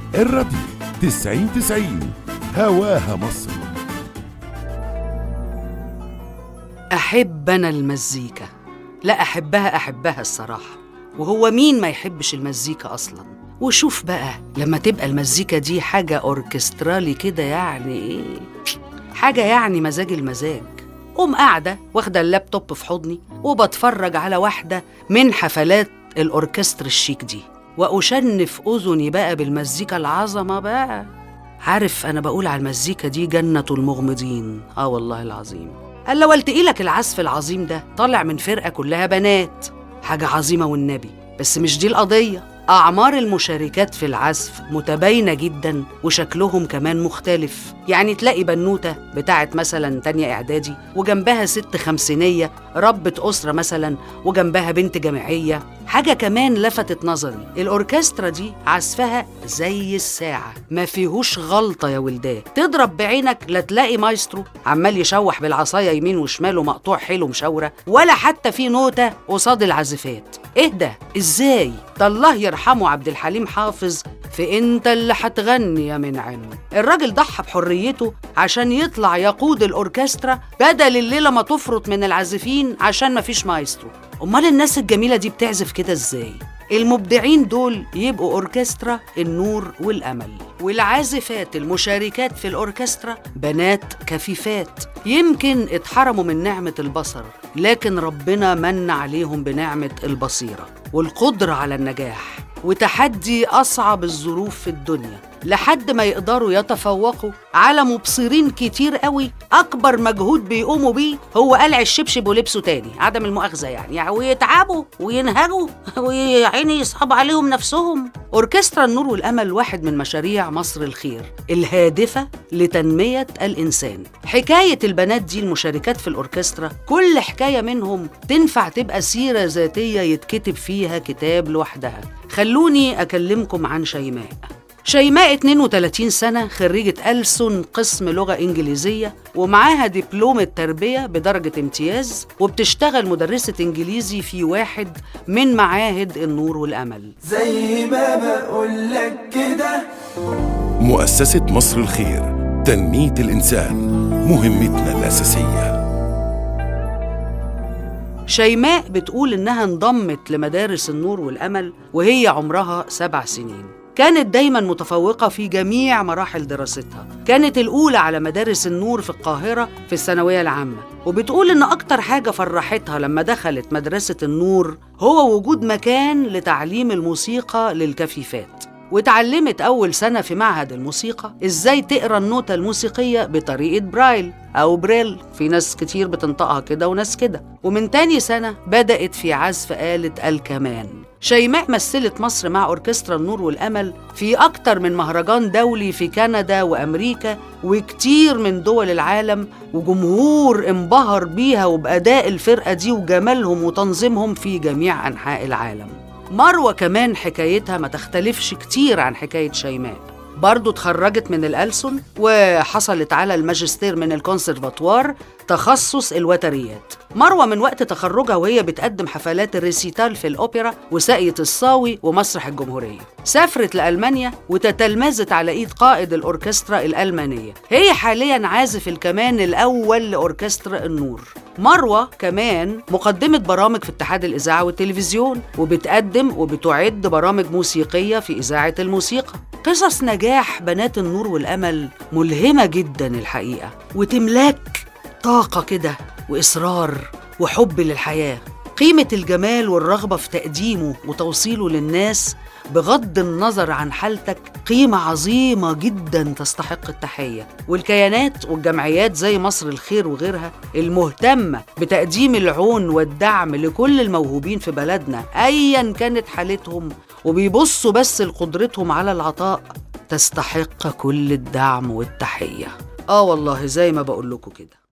الراديو تسعين تسعين هواها مصر أحب أنا المزيكا لا أحبها أحبها الصراحة وهو مين ما يحبش المزيكا أصلا وشوف بقى لما تبقى المزيكا دي حاجة أوركسترالي كده يعني إيه حاجة يعني مزاج المزاج قوم قاعدة واخدة اللابتوب في حضني وبتفرج على واحدة من حفلات الأوركستر الشيك دي وأشنف أذني بقى بالمزيكا العظمة بقى عارف أنا بقول على المزيكا دي جنة المغمضين آه والله العظيم قال لو لك العزف العظيم ده طالع من فرقة كلها بنات حاجة عظيمة والنبي بس مش دي القضية أعمار المشاركات في العزف متباينة جدا وشكلهم كمان مختلف يعني تلاقي بنوتة بتاعت مثلا تانية إعدادي وجنبها ست خمسينية ربة أسرة مثلا وجنبها بنت جامعية حاجة كمان لفتت نظري الأوركسترا دي عزفها زي الساعة ما فيهوش غلطة يا ولدان تضرب بعينك لا تلاقي مايسترو عمال يشوح بالعصاية يمين وشمال ومقطوع حلو مشاورة ولا حتى في نوتة قصاد العازفات ايه ده ازاي ده الله يرحمه عبد الحليم حافظ في انت اللي هتغني يا منعم الراجل ضحى بحريته عشان يطلع يقود الاوركسترا بدل الليله ما تفرط من العازفين عشان مفيش مايسترو امال الناس الجميله دي بتعزف كده ازاي المبدعين دول يبقوا أوركسترا النور والأمل والعازفات المشاركات في الأوركسترا بنات كفيفات يمكن اتحرموا من نعمة البصر لكن ربنا من عليهم بنعمة البصيرة والقدرة على النجاح وتحدي أصعب الظروف في الدنيا لحد ما يقدروا يتفوقوا على مبصرين كتير قوي أكبر مجهود بيقوموا بيه هو قلع الشبشب ولبسه تاني عدم المؤاخذة يعني, يعني ويتعبوا وينهجوا ويعني يصعب عليهم نفسهم أوركسترا النور والأمل واحد من مشاريع مصر الخير الهادفة لتنمية الإنسان حكاية البنات دي المشاركات في الأوركسترا كل حكاية منهم تنفع تبقى سيرة ذاتية يتكتب فيها كتاب لوحدها خلوني أكلمكم عن شيماء شيماء 32 سنة خريجة ألسن قسم لغة إنجليزية ومعاها دبلوم التربية بدرجة امتياز وبتشتغل مدرسة إنجليزي في واحد من معاهد النور والأمل زي ما بقولك كده مؤسسة مصر الخير تنمية الإنسان مهمتنا الأساسية شيماء بتقول إنها انضمت لمدارس النور والأمل وهي عمرها سبع سنين كانت دايما متفوقة في جميع مراحل دراستها كانت الأولى على مدارس النور في القاهرة في الثانوية العامة وبتقول إن أكتر حاجة فرحتها لما دخلت مدرسة النور هو وجود مكان لتعليم الموسيقى للكفيفات واتعلمت أول سنة في معهد الموسيقى إزاي تقرأ النوتة الموسيقية بطريقة برايل أو بريل في ناس كتير بتنطقها كده وناس كده ومن تاني سنة بدأت في عزف آلة الكمان شيماء مثلت مصر مع أوركسترا النور والأمل في أكتر من مهرجان دولي في كندا وأمريكا وكتير من دول العالم وجمهور انبهر بيها وبأداء الفرقة دي وجمالهم وتنظيمهم في جميع أنحاء العالم مروة كمان حكايتها ما تختلفش كتير عن حكاية شيماء برضو اتخرجت من الألسن وحصلت على الماجستير من الكونسرفاتوار تخصص الوتريات مروة من وقت تخرجها وهي بتقدم حفلات الريسيتال في الأوبرا وساقية الصاوي ومسرح الجمهورية سافرت لألمانيا وتتلمذت على إيد قائد الأوركسترا الألمانية هي حاليا عازف الكمان الأول لأوركسترا النور مروة كمان مقدمة برامج في اتحاد الإذاعة والتلفزيون وبتقدم وبتعد برامج موسيقية في إذاعة الموسيقى قصص نجاح بنات النور والأمل ملهمة جدا الحقيقة وتملاك طاقة كده وإصرار وحب للحياة قيمة الجمال والرغبة في تقديمه وتوصيله للناس بغض النظر عن حالتك قيمة عظيمة جدا تستحق التحية والكيانات والجمعيات زي مصر الخير وغيرها المهتمة بتقديم العون والدعم لكل الموهوبين في بلدنا أيا كانت حالتهم وبيبصوا بس لقدرتهم على العطاء تستحق كل الدعم والتحية آه والله زي ما بقول لكم كده